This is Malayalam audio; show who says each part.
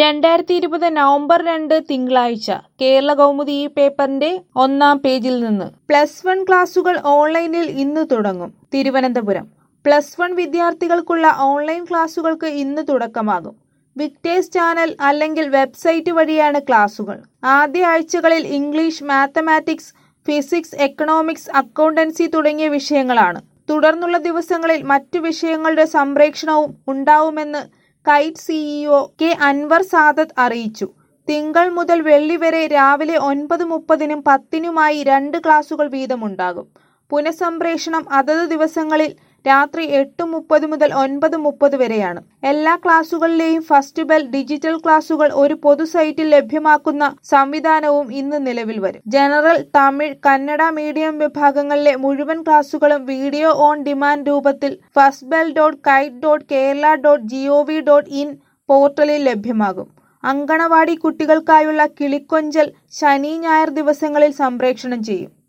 Speaker 1: രണ്ടായിരത്തി ഇരുപത് നവംബർ രണ്ട് തിങ്കളാഴ്ച കേരള കൗമുദി ഈ പേപ്പറിന്റെ ഒന്നാം പേജിൽ നിന്ന് പ്ലസ് വൺ ക്ലാസുകൾ ഓൺലൈനിൽ ഇന്ന് തുടങ്ങും തിരുവനന്തപുരം പ്ലസ് വൺ വിദ്യാർത്ഥികൾക്കുള്ള ഓൺലൈൻ ക്ലാസുകൾക്ക് ഇന്ന് തുടക്കമാകും വിക്ടേഴ്സ് ചാനൽ അല്ലെങ്കിൽ വെബ്സൈറ്റ് വഴിയാണ് ക്ലാസുകൾ ആദ്യ ആഴ്ചകളിൽ English mathematics physics economics accountancy തുടങ്ങിയ വിഷയങ്ങളാണ് തുടർന്നുള്ള ദിവസങ്ങളിൽ മറ്റു വിഷയങ്ങളുടെ സംപ്രേക്ഷണവും ഉണ്ടാവുമെന്ന് KITE CEO K Anvar Sadath അറിയിച്ചു തിങ്കൾ മുതൽ വെള്ളി വരെ രാവിലെ ഒൻപത് മുപ്പതിനും പത്തിനുമായി രണ്ട് ക്ലാസുകൾ വീതമുണ്ടാകും പുനഃസംപ്രേഷണം അതത് ദിവസങ്ങളിൽ രാത്രി എട്ട് മുപ്പത് മുതൽ ഒൻപത് മുപ്പത് വരെയാണ് എല്ലാ ക്ലാസുകളിലെയും ഫസ്റ്റ് ബെൽ ഡിജിറ്റൽ ക്ലാസുകൾ ഒരു പൊതു സൈറ്റിൽ ലഭ്യമാക്കുന്ന സംവിധാനവും ഇന്ന് നിലവിൽ വരും ജനറൽ തമിഴ് കന്നഡ മീഡിയം വിഭാഗങ്ങളിലെ മുഴുവൻ ക്ലാസുകളും വീഡിയോ ഓൺ ഡിമാൻഡ് രൂപത്തിൽ first bell dot KITE dot Kerala dot GOV dot in പോർട്ടലിൽ ലഭ്യമാകും അങ്കണവാടി കുട്ടികൾക്കായുള്ള കിളിക്കൊഞ്ചൽ ശനി ഞായർ ദിവസങ്ങളിൽ സംപ്രേഷണം ചെയ്യും